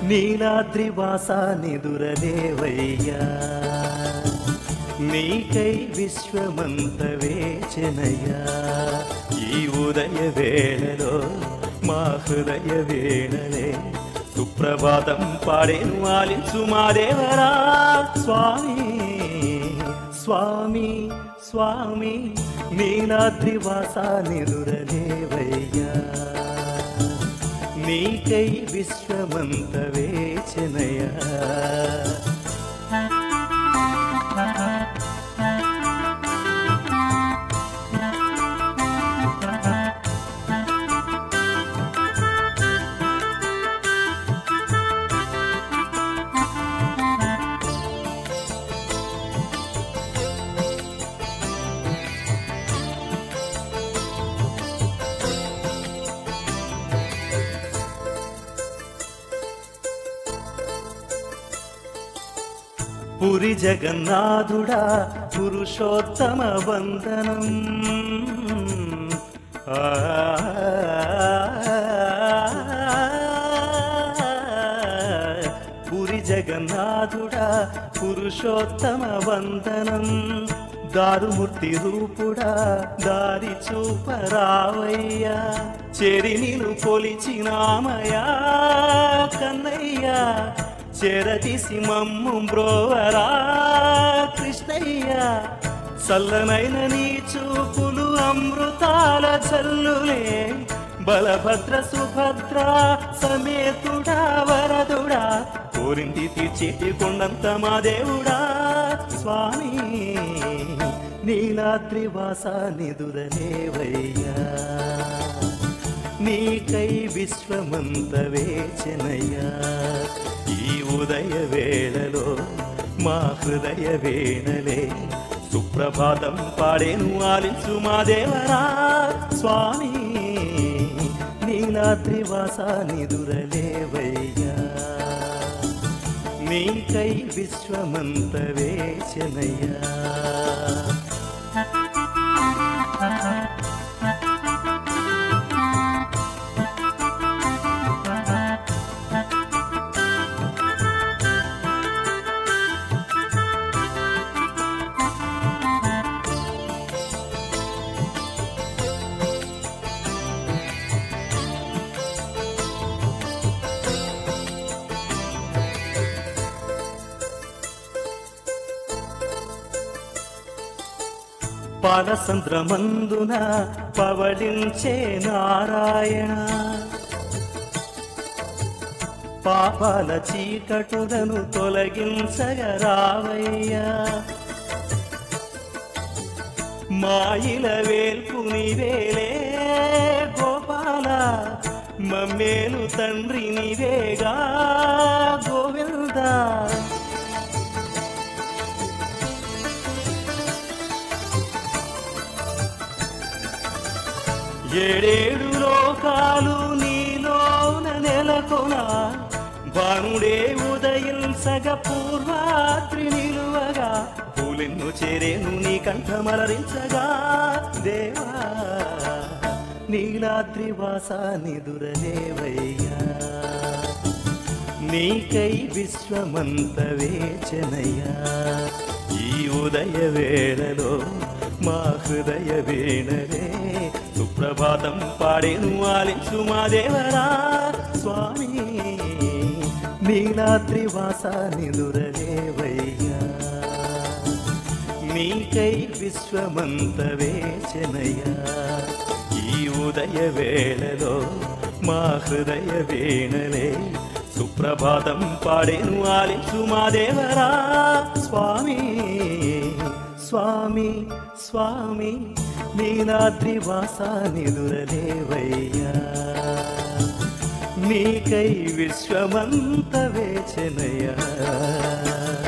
నీలాద్రి వాసానిదురలేవయ్యా నీకై విశ్వమంత వేచనయ్యా ఈ ఉదయ వేళలో మా హృదయ వేళలే సుప్రభాతం పాడేను ఆలించు మా దేవరా స్వామి స్వామి స్వామి నీలాద్రి వాసానిదురలేవయ్యా నీకై విశ్వమంత వేచనయా పురి జగన్నాథుడా పురుషోత్తమ వందనం ఆ, పురి జగన్నాథుడా పురుషోత్తమ వందనం దారుమూర్తి రూపుడా దారి చూపరావయ్యా చెరి నిను కొలిచినామయా కన్నయ్యా చెరదీసి మమ్ము బ్రోవరా కృష్ణయ్య చల్లనైన నీ చూపులు అమృతాల చల్లులే బలభద్ర సుభద్ర సమేతుడా వరదుడా కోరింది తీర్చేటి కొండంత మా దేవుడా స్వామి నీలాద్రి వాసానిదురలేవయ్యా నీకై విశ్వమంత వేచనయ్యా ఈ ఉదయ వేళలో మా హృదయ వేళలే సుప్రభాతం పాడేను ఆలించు మా దేవరా స్వామి నీలాద్రి వాసానిదురలేవయ్యా నీకై విశ్వమంత వేచనయ్యా పాలసంద్రమందున పవళించే నారాయణ పాపాల చీకటులను తొలగించగరావయ్యా మాయిల వేల్పుని వేలే గోపాల మమ్మేలు తండ్రి నివేగా గోవిందా ఏడేడు లోకాలు నీలోన నెలకొన భానుడే ఉదయించగ పూర్వాద్రి నిలువగా పూలెన్ను చేరేను నీ కంఠమలరించగా దేవా నీలాద్రి వాసానిదురలేవయ్యా నీకై విశ్వమంత వేచనయ్యా ఈ ఉదయ వేళలో మా హృదయ వేణలే సుప్రభాతం పాడేను ఆలించు మా దేవరా స్వామి నీలాద్రి వాసానిదురలేవయ్యా నీకై విశ్వమంత వేచనయ్యా ఈ ఉదయ వేళలో మా హృదయ వేణలే సుప్రభాతం పాడేను ఆలించు మా దేవరా స్వామి స్వామి స్వామి నీలాద్రి వాసానిదురలేవయ్యా నీకై విశ్వమంత వేచనయ్యా